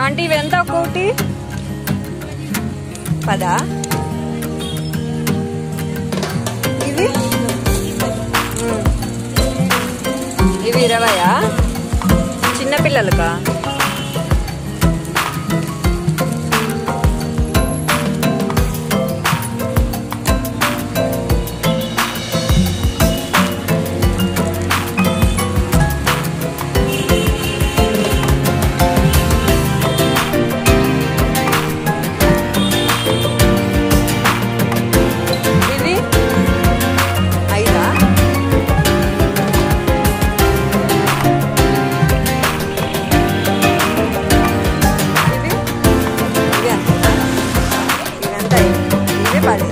Aunty ఇవి ఎంత ఒక్కొక్కటి పదా ఇవి ఉమ్. ఇవి ఇరవయా చిన్నపిల్లలకా ఇవి ఐదా ఇవి ఇవి అంతేనా ఇవి ఎంత ఇవి పది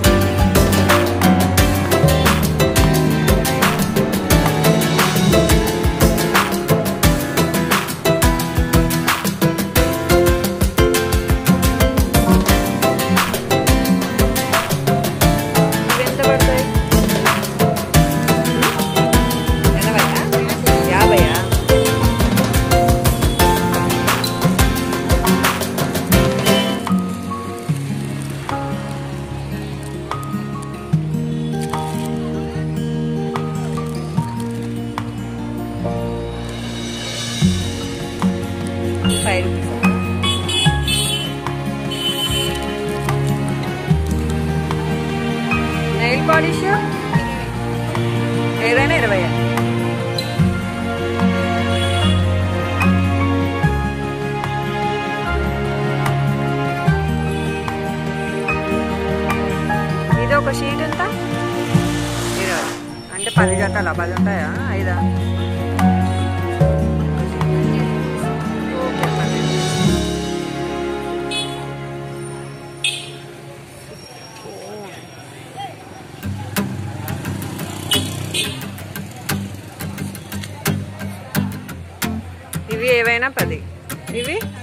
ఇవి ఎంత పడతాయి ఎనభైయా యాభైయా ఫైవ్ రూపీస్ నెయిల్ పాలిష్ ఏదైనా ఇరవై ఇది ఒక షీట్ ఎంత ఇరవై అంటే పది జతలా పది ఉంటాయా ఐదా ఓకే పది. ఇవి ఏవైనా పది ఇవి